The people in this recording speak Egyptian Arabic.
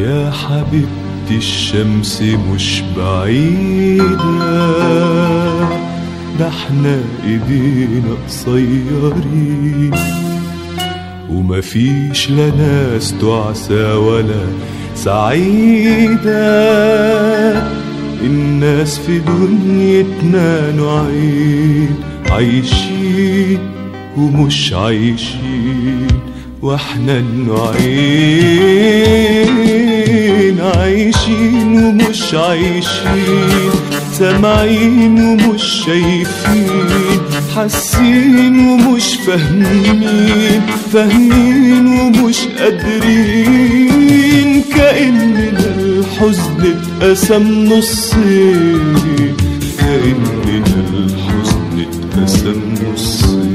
يا حبيبتي الشمس مش بعيدة ده احنا ايدينا قصيرين ومفيش لا ناس تعسى ولا سعيدة الناس في دنيتنا نوعين عايشين ومش عايشين واحنا النوعين عايشين ومش عايشين سامعين ومش شايفين حاسين ومش فاهمين فاهمين ومش قادرين كأننا الحزن اتقسم نصين كأننا الحزن اتقسم نصين